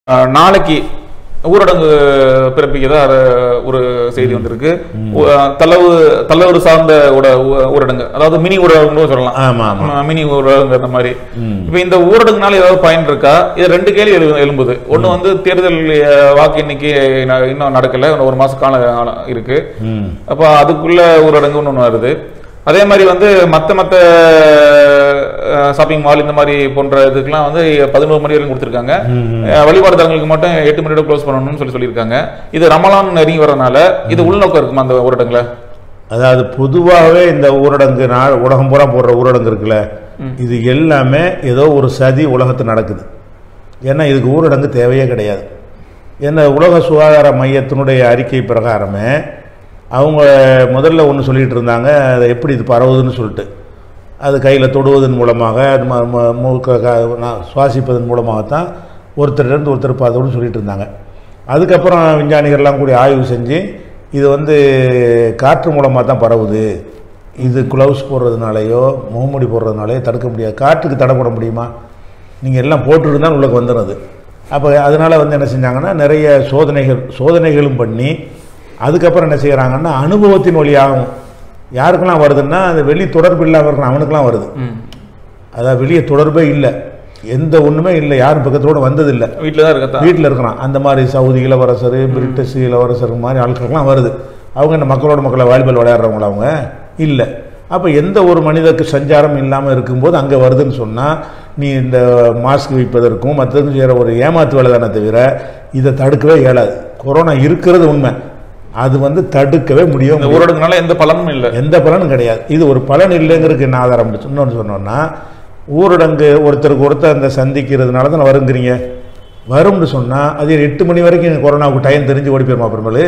அஹ், நாளைக்கு ஊரடங்கு பிறப்பிக்கதா அத- ஒரு செய்தி வந்திருக்கு உ- தளவு தளவு சார்ந்த ஊட- ஊ- ஊரடங்கு அதாவது மினி ஊரடங்கு சொல்லலாம் ஆமா ஆமா ஆமா, மினி ஊரடங்கு அந்த மாதிரி ம். இப்ப இந்த ஊரடங்குனால ஏதாவது பயன் இருக்கா இது ரெண்டு கேள்வி எழு- எழும்புது ஒண்ணு வந்து தேர்தல் அஹ், வாக்கு எண்ணிக்கை ந- இன்னும் நடக்கல இன்னும் ஒரு மாச காலம் காலம் இருக்கு ம் அப்ப அதுக்குள்ள ஊரடங்குன்னு ஒண்ணு வருது அதே மாதிரி வந்து மத்த மத்த ஷாப்பிங் மால் இந்த மாதிரி போன்ற இதுக்கெல்லாம் வந்து பதினோரு மணி வரைக்கும் கொடுத்துருக்காங்க அஹ், வழிபாடு தலங்களுக்கு மட்டும் எட்டு மணியோட க்ளோஸ் பண்ணணும்னு சொல்லி சொல்லியிருக்காங்க இது ரமலான் நெருங்கி வரனால இது உள்நோக்கம் இருக்குமா அந்த ஊரடங்குல அதாவது பொதுவாகவே இந்த ஊரடங்கு நா உலகம் பூரா போடுற ஊரடங்கு இருக்குல்ல இது எல்லாமே ஏதோ ஒரு சதி உலகத்தில் நடக்குது ஏன்னா இதுக்கு ஊரடங்கு தேவையே கிடையாது ஏன்னா உலக சுகாதார மையத்தினுடைய அறிக்கை பிரகாரமே அவங்க முதல்ல ஒன்று சொல்லிட்டு இருந்தாங்க அதை எப்படி இது பரவுதுன்னு சொல்லிட்டு அது கையில் தொடுவதன் மூலமாக அது ம- ம- மூக்க க- நா- சுவாசிப்பதன் மூலமாகத்தான் ஒருத்தர்லேருந்து ஒருத்தர் பார்த்தோன்னு சொல்லிட்டு இருந்தாங்க அதுக்கப்புறம் விஞ்ஞானிகள்லாம் கூடி ஆய்வு செஞ்சு இது வந்து காற்று மூலமாக தான் பரவுது இது க்ளவுஸ் போடுறதுனாலையோ முகமூடி போடுறதுனாலையோ தடுக்க முடியாது காற்றுக்கு தடை போட முடியுமா நீங்கள் எல்லாம் போட்டுட்டு தான் உள்ளே வந்துடும் அது அப்போ அதனால் வந்து என்ன செஞ்சாங்கன்னா நிறைய சோதனைகள் சோதனைகளும் பண்ணி அதுக்கப்புறம் என்ன செய்கிறாங்கன்னா அனுபவத்தின் வழியாகவும் யாருக்கெல்லாம் வருதுன்னா அந்த வெளி தொடர்பு இல்லாமல் இருக்கிற அவனுக்கெல்லாம் வருது அதாவது வெளியே தொடர்பே இல்லை எந்த ஒன்றுமே இல்லை யாரும் பக்கத்தோடு வந்ததில்லை வீட்டுல தான் இருக்கா வீட்டில் இருக்கிறான் அந்த மாதிரி சவுதி இளவரசர் பிரிட்டிஷ் இளவரசர் மாதிரி ஆட்களுக்கெல்லாம் வருது அவங்க என்ன மக்களோட மக்களை வாலிபால் விளையாடுறவங்களா அவங்க இல்லை அப்போ எந்த ஒரு மனிதருக்கு சஞ்சாரம் இல்லாமல் இருக்கும்போது அங்கே வருதுன்னு சொன்னால் நீ இந்த மாஸ்க் வைப்பதற்கும் மற்றதுக்கும் செய்கிற ஒரு ஏமாத்து வேலை தானே தவிர இதை தடுக்கவே இயலாது கொரோனா இருக்கிறது உண்மை அது வந்து தடுக்கவே முடியும் இந்த ஊரடங்குனால எந்த பலனும் இல்ல எந்த பலனும் கிடையாது இது ஒரு பலன் இல்லைங்கிறதுக்கு என்ன ஆதாரம் இன்னொன்று சொன்னோன்னா ஊரடங்கு ஒருத்தருக்கு ஒருத்தர் அந்த சந்திக்கிறதுனால தான் வருங்கிறீங்க வரும்னு சொன்னால் அது எட்டு மணி வரைக்கும் கொரோனாவுக்கு டைம் தெரிஞ்சு ஓடி போயிருமா அப்புறமேலு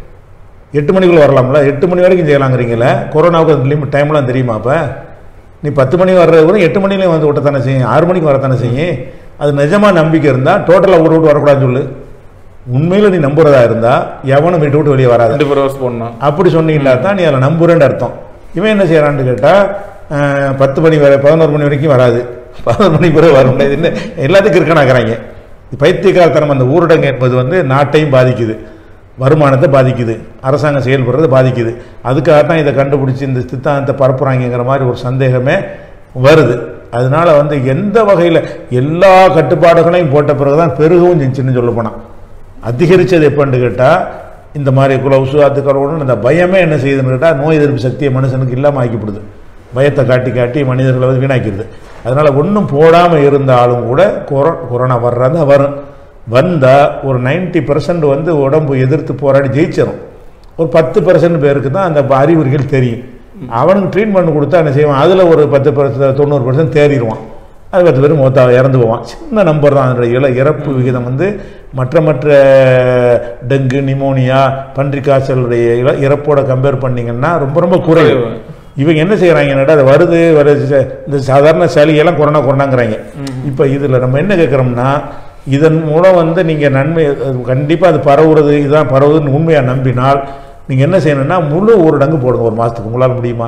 எட்டு மணிக்குள்ள வரலாம்ல எட்டு மணி வரைக்கும் செய்யலாங்கிறீங்களே கொரோனாவுக்கு அந்த லிமிட் டைம்லாம் தெரியுமா அப்போ நீ பத்து மணி வர்றது கூட எட்டு மணிலையும் வந்து விட்டத்தானே செய்யும் ஆறு மணிக்கு வரத்தானே செய்யும் அது நிஜமாக நம்பிக்கை இருந்தால் டோட்டலாக ஊர் விட்டு வரக்கூடாதுன்னு சொல்லு உண்மையில் நீ நம்புறதா இருந்தால் எவனும் வீட்டு விட்டு வெளியே வராது ரெண்டு பேர் ஹவர்ஸ் போடணும் அப்படி சொன்னீங்கன்னா தான் நீ அதில் நம்புறேன்னு அர்த்தம் இவன் என்ன செய்யறான்னு கேட்டால் பத்து மணி வரை பதினோரு மணி வரைக்கும் வராது பதினோரு மணி பிறகு வர முடியாது என்ன எல்லாத்துக்கும் இருக்கணாக்குறாங்க பைத்தியக்காரத்தனம் அந்த ஊரடங்கு என்பது வந்து நாட்டையும் பாதிக்குது வருமானத்தை பாதிக்குது அரசாங்கம் செயல்படுறது பாதிக்குது அதுக்காக தான் இதை கண்டுபிடிச்சி இந்த சித்தாந்தத்தை பரப்புறாங்கிற மாதிரி ஒரு சந்தேகமே வருது அதனால வந்து எந்த வகையில் எல்லா கட்டுப்பாடுகளையும் போட்ட பிறகு தான் பெருகவும் செஞ்சுன்னு சொல்ல போனான் அதிகரித்தது எப்போன்னு கேட்டால் இந்த மாதிரி குலவுசு அது கரோன்னு இந்த பயமே என்ன செய்யுதுன்னு கேட்டால் நோய் எதிர்ப்பு சக்தியை மனுஷனுக்கு இல்லாமல் ஆக்கிப்படுது பயத்தை காட்டி காட்டி மனிதர்களை வந்து வீணாக்கிடுது அதனால் ஒன்றும் போடாமல் இருந்தாலும் கூட கொரோ கொரோனா வர்றதா வரும் வந்தால் ஒரு 90% வந்து உடம்பு எதிர்த்து போராடி ஜெயிச்சிடும் ஒரு பத்து பர்சன்ட் பேருக்கு தான் அந்த அறிகுறிகள் தெரியும் அவனுக்கு ட்ரீட்மெண்ட் கொடுத்தா என்ன செய்வான் அதில் ஒரு பத்து பர்சன்ட் தொண்ணூறு பர்சன்ட் தேறிடுவான் அது பத்து பேர் மொத்தம் இறந்து போவான் சின்ன நம்பர் தான் அதனுடைய இல இறப்பு விகிதம் வந்து மற்ற மற்ற டெங்கு நிமோனியா பன்றி காய்ச்சலுடைய இல- இறப்போட கம்பேர் பண்ணீங்கன்னா ரொம்ப ரொம்ப குறைவு இவங்க என்ன செய்கிறாங்கன்னா அது வருது வருது ச- இந்த சாதாரண சளியெல்லாம் கொரோனா கொரோனாங்கிறாங்க இப்போ இதில் நம்ம என்ன கேட்குறோம்னா இதன் மூலம் வந்து நீங்கள் நன்மை கண்டிப்பாக அது பரவுறது இதுதான் பரவுதுன்னு உண்மையாக நம்பினால் நீங்கள் என்ன செய்யணும்னா முழு ஊரடங்கு போடுங்க ஒரு மாதத்துக்கு உங்களால் முடியுமா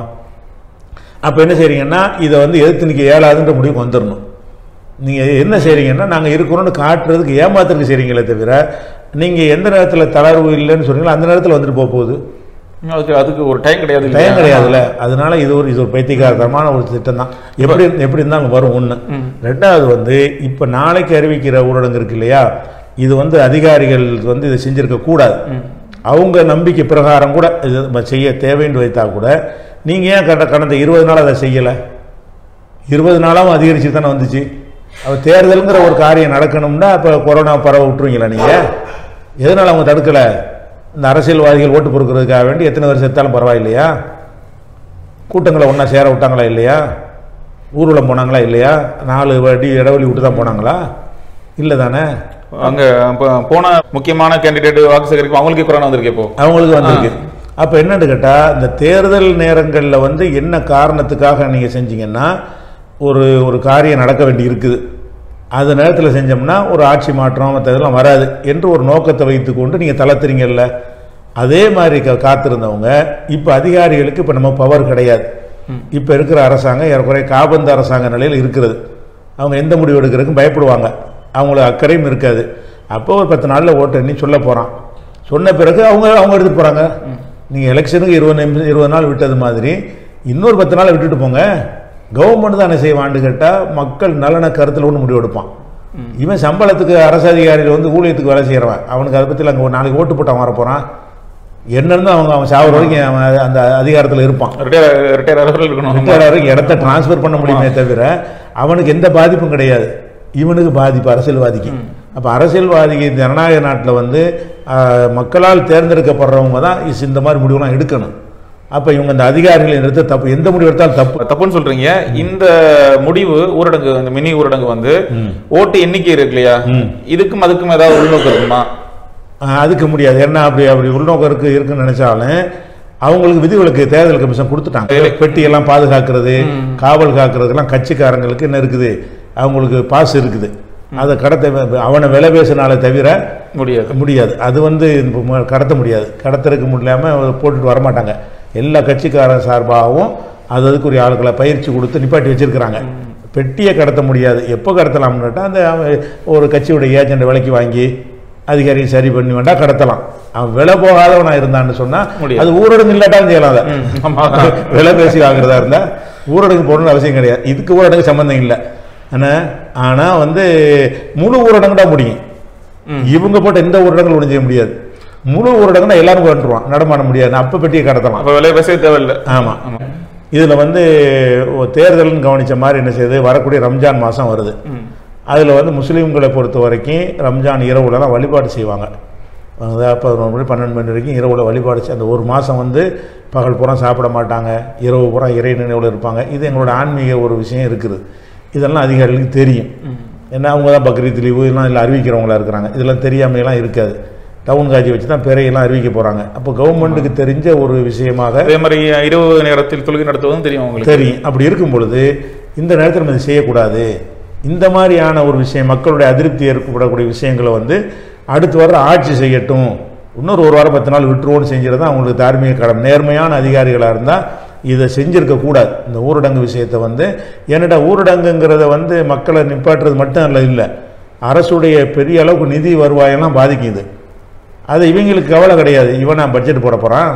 அப்போ என்ன செய்றீங்கன்னா இதை வந்து எதிர்த்து நிற்க இயலாதுன்ற முடிவுக்கு வந்துடணும் நீங்கள் என்ன செய்றீங்கன்னா நாங்கள் இருக்கிறோன்னு காட்டுறதுக்கு ஏமாத்துறதுக்கு செய்றீங்களே தவிர நீங்கள் எந்த நேரத்தில் தளர்வு இல்லைன்னு சொன்னீங்களோ அந்த நேரத்தில் வந்துட்டு போக போகுது அதுக்கு அதுக்கு ஒரு டைம் கிடையாது இல்லையா? டைம் கிடையாதுல்ல அதனால இது ஒரு இது ஒரு பைத்தியகாரத்தனமான ஒரு திட்டம் தான் எப்படி எப்படி இருந்தாலும் வரும் ஒன்று ரெண்டாவது வந்து இப்போ நாளைக்கு அறிவிக்கிற ஊரடங்கு இருக்கு இல்லையா இது வந்து அதிகாரிகள் வந்து இதை செஞ்சிருக்க கூடாது அவங்க நம்பிக்கை பிரகாரம் கூட இது நம்ம செய்ய தேவைன்னு வைத்தா கூட நீங்கள் ஏன் கடந்த கடந்த இருபது நாள் அதை செய்யலை இருபது நாளாகவும் அதிகரிச்சு தானே வந்துச்சு அப்போ தேர்தலுங்கிற ஒரு காரியம் நடக்கணும்னா அப்போ கொரோனா பரவ விட்டுருவீங்களா நீங்கள் எதனால் அவங்க தடுக்கலை இந்த அரசியல்வாதிகள் ஓட்டு பொறுக்கிறதுக்காக வேண்டி எத்தனை வருஷம் செத்தாலும் பரவாயில்லையா கூட்டங்களை ஒன்றா சேர விட்டாங்களா இல்லையா ஊர்வலம் போனாங்களா இல்லையா நாலு வடி இடைவெளி விட்டு தான் போனாங்களா இல்லை தானே அங்க அப்ப போன முக்கியமான கேண்டிடேட் வாக்கு சேகரிக்கும் அவங்களுக்கே கொரோனா வந்திருக்கு இப்போ அவங்களுக்கு வந்திருக்கு அப்போ என்னன்னு கேட்டால் இந்த தேர்தல் நேரங்களில் வந்து என்ன காரணத்துக்காக நீங்கள் செஞ்சீங்கன்னா ஒரு ஒரு காரியம் நடக்க வேண்டி இருக்குது அந்த நேரத்தில் செஞ்சோம்னா ஒரு ஆட்சி மாற்றம் மற்ற இதெல்லாம் வராது என்று ஒரு நோக்கத்தை வைத்துக்கொண்டு நீங்கள் தளர்த்துறீங்கல்ல அதே மாதிரி கா- காத்திருந்தவங்க இப்போ அதிகாரிகளுக்கு இப்போ நம்ம பவர் கிடையாது இப்போ இருக்கிற அரசாங்கம் ஏறக்குறைய காபந்து அரசாங்க நிலையில் இருக்கிறது அவங்க எந்த முடிவு எடுக்கிறதுக்கும் பயப்படுவாங்க அவங்களுக்கு அக்கறையும் இருக்காது அப்போ ஒரு பத்து நாளில் ஓட்டு எண்ணி சொல்ல போகிறான் சொன்ன பிறகு அவங்க அவங்க எடுத்துட்டு போகிறாங்க நீங்கள் எலெக்ஷனுக்கு இருபது நிமிஷம் இருபது நாள் விட்டது மாதிரி இன்னொரு பத்து நாள் விட்டுட்டு போங்க கவர்மெண்ட் தான் என்ன செய்வான்னு கேட்டால் மக்கள் நலன கருத்தில் ஒன்று முடிவு எடுப்பான் இவன் சம்பளத்துக்கு அரசு அதிகாரிகள் வந்து ஊழியத்துக்கு வேலை செய்கிறவன் அவனுக்கு அதை பற்றி அங்கே ஒரு நாளைக்கு ஓட்டு போட்டு அவன் வரப்போகிறான் என்னன்னு அவங்க அவன் சாவர வரைக்கும் அவன் அந்த அதிகாரத்தில் இருப்பான் ரிட்டையர் ரிட்டையர் ஆகிறவர்கள் இருக்கணும் ரிட்டையர் வரைக்கும் இடத்த டிரான்ஸ்ஃபர் பண்ண முடியுமே தவிர அவனுக்கு எந்த பாதிப்பும் கிடையாது இவனுக்கு பாதிப்பு அரசியல்வாதிக்கு அப்போ அரசியல்வாதிக்கு ஜனநாயக நாட்டில் வந்து ஆஹ், மக்களால் தேர்ந்தெடுக்கப்படுறவங்க தான் இஸ் இந்த மாதிரி முடிவுலாம் எடுக்கணும் அப்போ இவங்க இந்த அதிகாரிகளை எடுத்து தப்பு எந்த முடிவு எடுத்தாலும் தப்பு தப்புன்னு சொல்றீங்க இந்த முடிவு ஊரடங்கு இந்த மினி ஊரடங்கு வந்து ஓட்டு எண்ணிக்கை இருக்கு இல்லையா ம். இதுக்கும் அதுக்கும் ஏதாவது உள்நோக்கம் இருக்குமா ஆஹ், அதுக்கு முடியாது என்ன அப்படி அப்படி உள்நோக்கம் இருக்கு இருக்குன்னு நினைச்சாலும் அவங்களுக்கு விதிவிலக்கு தேர்தல் கமிஷன் கொடுத்துட்டாங்க பெட்டியெல்லாம் பாதுகாக்கிறது காவல் காக்கிறதுக்கெல்லாம் கட்சிக்காரங்களுக்கு என்ன இருக்குது அவங்களுக்கு பாஸ் இருக்குது அதை கடத்த அவனை விலை பேசினாலே தவிர முடியாது முடியாது அது வந்து இப்ப மு- கடத்த முடியாது கடத்துறதுக்கு முடியாமல் போட்டுட்டு வரமாட்டாங்க எல்லா கட்சிக்காரன் சார்பாகவும் அது அதுக்குரிய ஆட்களை பயிற்சி கொடுத்து நிப்பாட்டி வச்சிருக்கிறாங்க பெட்டியை கடத்த முடியாது எப்போ கடத்தலாம்னு கேட்டால் அந்த அவன் ஒரு கட்சியோட ஏஜென்ட் விலைக்கு வாங்கி அதிகாரியை சரி பண்ணி வேண்டா கடத்தலாம் அவன் விலை போகாதவனா இருந்தான்னு சொன்னா முடியாது. அது ஊரடங்கு இல்லாட்டாலும் செய்யலாம் அதை ம், ஆமா. விலை பேசி வாங்குறதா இருந்தா ஊரடங்கு போடணும்னு அவசியம் கிடையாது இதுக்கு ஊரடங்கு சம்பந்தம் இல்லை என்ன ஆனா வந்து முழு ஊரடங்கு தான் முடியும் இவங்க போட்ட எந்த ஊரடங்கு ஒன்றும் செய்ய முடியாது முழு ஊரடங்குனா எல்லாரும் கொண்டுருவான் நடமாட முடியாது அப்ப பெட்டியை கடத்தலாம் அப்ப விலை பேசவே தேவையில்லை ஆமா இதுல வந்து ஒரு தேர்தல்னு கவனிச்ச மாதிரி என்ன செய்யுது வரக்கூடிய ரம்ஜான் மாசம் வருது ம். அதுல வந்து முஸ்லீம்களை பொறுத்த வரைக்கும் ரம்ஜான் இரவுலலாம் வழிபாடு செய்வாங்க அதாவது பதினொரு மணி பன்னெண்டு மணி வரைக்கும் இரவுல வழிபாடு செய்- அந்த ஒரு மாதம் வந்து பகல் பூரா சாப்பிட மாட்டாங்க இரவு பூரா இறை நினைவில் இருப்பாங்க இது எங்களோட ஆன்மீக ஒரு விஷயம் இருக்குது இதெல்லாம் அதிகாரிகளுக்கு தெரியும் ஏன்னா அவங்க தான் பக்ரீத் லீவு எல்லாம் இல்லை அறிவிக்கிறவங்களா இருக்கிறாங்க இதெல்லாம் தெரியாமையெல்லாம் இருக்காது டவுன் காட்சி வச்சு தான் பிறையெல்லாம் அறிவிக்க போகிறாங்க அப்போ கவர்மெண்ட்டுக்கு தெரிஞ்ச ஒரு விஷயமாக அதே மாதிரி இரவு நேரத்தில் தொழுகை நடத்துவதும் தெரியும் உங்களுக்கு தெரியும் அப்படி இருக்கும் பொழுது இந்த நேரத்தில் நம்ம இதை செய்யக்கூடாது இந்த மாதிரியான ஒரு விஷயம் மக்களுடைய அதிருப்தி ஏற்படக்கூடிய விஷயங்களை வந்து அடுத்து வர ஆட்சி செய்யட்டும் இன்னொரு ஒரு வாரம் பத்து நாள் விட்டுருவோன்னு செஞ்சுறது தான் அவங்களுக்கு தார்மீக கடமை நேர்மையான அதிகாரிகளாக இருந்தால் இதை செஞ்சிருக்க கூடாது இந்த ஊரடங்கு விஷயத்தை வந்து ஏன்னாடா ஊரடங்குங்கிறத வந்து மக்களை நிப்பாட்டுறது மட்டும் அல்ல இல்லை அரசுடைய பெரிய அளவுக்கு நிதி வருவாயெல்லாம் பாதிக்குது அது இவங்களுக்கு கவலை கிடையாது இவன் நான் பட்ஜெட் போட போகிறான்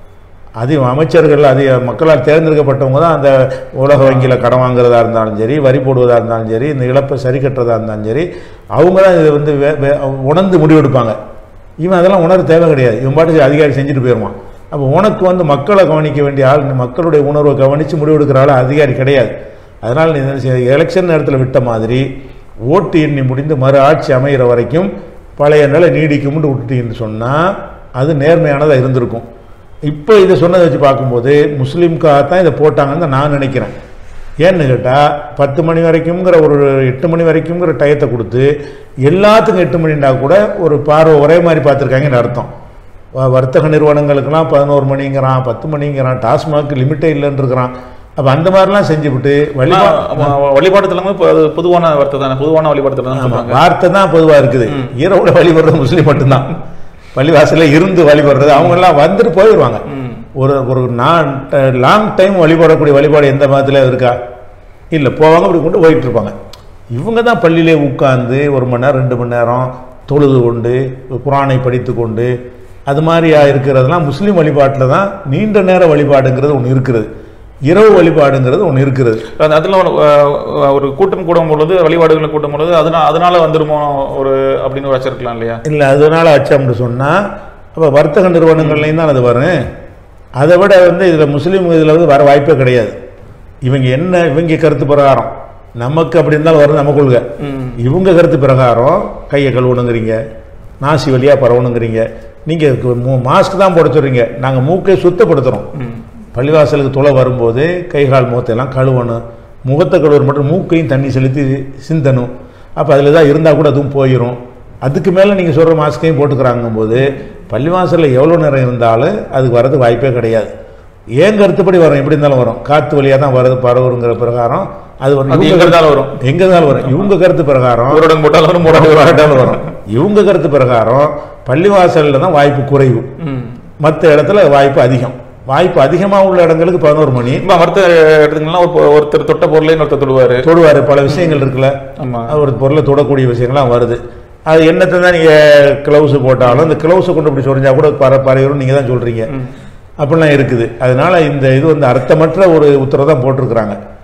அது அமைச்சர்கள் அது மக்களால் தேர்ந்தெடுக்கப்பட்டவங்க தான் அந்த உலக வங்கியில் கடன் வாங்குறதா இருந்தாலும் சரி வரி போடுவதா இருந்தாலும் சரி இந்த இழப்பை சரி கட்டுறதா இருந்தாலும் சரி அவங்க தான் இதை வந்து வே- வே- உணர்ந்து முடிவெடுப்பாங்க இவன் அதெல்லாம் உணர தேவை கிடையாது இவன் பாட்டு அதிகாரி செஞ்சுட்டு போயிடுவான் அப்போ உனக்கு வந்து மக்களை கவனிக்க வேண்டிய ஆள் நீ மக்களுடைய உணர்வை கவனித்து முடிவெடுக்கிற ஆள் அதிகாரி கிடையாது அதனால் நீ என்ன செய்ய எலெக்ஷன் நேரத்தில் விட்ட மாதிரி ஓட்டு எண்ணி முடிந்து மறு ஆட்சி அமைகிற வரைக்கும் பழைய நிலை நீடிக்கும்னு விட்டுட்டீங்கன்னு சொன்னால் அது நேர்மையானதாக இருந்திருக்கும் இப்போ இதை சொன்னதை வச்சு பார்க்கும்போது முஸ்லீம்காக தான் இதை போட்டாங்கன்னு தான் நான் நினைக்கிறேன் ஏன்னு கேட்டால் பத்து மணி வரைக்கும்ங்கிற ஒரு எட்டு மணி வரைக்கும்ங்கிற டயத்தை கொடுத்து எல்லாத்துக்கும் எட்டு மணின்னா கூட ஒரு பார்வை ஒரே மாதிரி பார்த்துருக்காங்கன்னு அர்த்தம் வ- வர்த்தக நிறுவனங்களுக்கெல்லாம் பதினோரு மணிங்கிறான் பத்து மணிங்கிறான் டாஸ்மாக் லிமிட்டே இல்லைன்னு இருக்கிறான் அப்போ அந்த மாதிரிலாம் செஞ்சுவிட்டு வழிபா ஆமா, வழிபாடு தலமும் இப்போ அது பொதுவான வார்த்தை தானே பொதுவான வழிபாடு தலம் தான் ஆமா, சொல்றாங்க வார்த்தை தான் பொதுவாக இருக்குது இரவுல வழிபடுறது முஸ்லீம் மட்டும்தான் பள்ளிவாசல்ல இருந்து வழிபடுறது அவங்க எல்லாம் வந்துட்டு போயிடுவாங்க ம். ஒரு ஒரு நான் லாங் டைம் வழிபடக்கூடிய வழிபாடு எந்த மதத்துல இருக்கா இல்லை போவாங்க அப்படி கொண்டு போயிட்டு இருப்பாங்க இவங்க தான் பள்ளியிலே உட்கார்ந்து ஒரு மணி நேரம் ரெண்டு மணி நேரம் தொழுது கொண்டு குரானை படித்து கொண்டு அது மாதிரியா இருக்கிறதெல்லாம் முஸ்லீம் வழிபாட்டில் தான் நீண்ட நேர வழிபாடுங்கிறது ஒன்று இருக்கிறது இரவு வழிபாடுங்கிறது ஒன்று இருக்கிறது அந்த அதுல ஒரு, அஹ், ஒரு கூட்டம் கூடும் பொழுது வழிபாடுகளை கூட்டும் பொழுது அதனால அதனால வந்துருமோ ஒரு அப்படின்னு ஒரு வச்சிருக்கலாம் இல்லையா இல்லை அதனால வச்சோம்னு சொன்னால் அப்போ வர்த்தக நிறுவனங்கள்லையும் தான் அது வரும் அதை விட வந்து இதில் முஸ்லீம் இதில் வந்து வர வாய்ப்பே கிடையாது இவங்க என்ன இவங்க கருத்து பிரகாரம் நமக்கு அப்படி இருந்தாலும் வரும் நம்ம கொள்கை ம். இவங்க கருத்து பிரகாரம் கையை கழுவணுங்கிறீங்க நாசி வழியாக பரவணுங்கிறீங்க நீங்கள் மாஸ்க் தான் போட சொல்றீங்க நாங்கள் மூக்கை சுத்தப்படுத்துகிறோம் ம். பள்ளிவாசலுக்கு துளை வரும்போது கை கால் முகத்தையெல்லாம் கழுவணும் முகத்தை கழுவுற மட்டும் மூக்கையும் தண்ணி செலுத்தி சிந்தணும் அப்போ அதில் தான் இருந்தால் கூட அதுவும் போயிடும் அதுக்கு மேலே நீங்கள் சொல்கிற மாஸ்கையும் போட்டுக்கிறாங்கும் போது பள்ளிவாசலில் எவ்வளோ நேரம் இருந்தாலும் அதுக்கு வரதுக்கு வாய்ப்பே கிடையாது ஏன் கருத்துப்படி வரும் எப்படி இருந்தாலும் வரும் காற்று வழியாக தான் வருது பரவுங்கிற பிரகாரம் அது வரும் அது இவங்க எங்க இருந்தாலும் வரும் எங்க இருந்தாலும் வரும் இவங்க கருத்து பிரகாரம் ஊரடங்கு போட்டாலும் வரும் ஒரு போடாலும் வரும் வரட்டாலும் வரும் இவங்க கருத்து பிரகாரம் பள்ளிவாசலில் தான் வாய்ப்பு குறைவு ம். மற்ற இடத்துல வாய்ப்பு அதிகம் வாய்ப்பு அதிகமாக உள்ள இடங்களுக்கு பதினோரு மணி இப்ப மருத்துவ எடுத்துக்கலாம் ஒரு ஒருத்தர் தொட்ட பொருளே ஒருத்தர் தொடுவாரு தொடுவார் பல விஷயங்கள் இருக்குல்ல ஆமா ஒரு பொருளை தொடக்கூடிய விஷயங்கள்லாம் வருது அது என்னத்தை தான் நீங்க கிளவுஸ் போட்டாலும் இந்த கிளவுஸை கொண்டு இப்படி சொரிஞ்சா கூட பர பறையும் நீங்க தான் சொல்றீங்க அப்படிலாம் இருக்குது அதனால இந்த இது வந்து அர்த்தமற்ற ஒரு உத்தரவு தான் போட்டிருக்கிறாங்க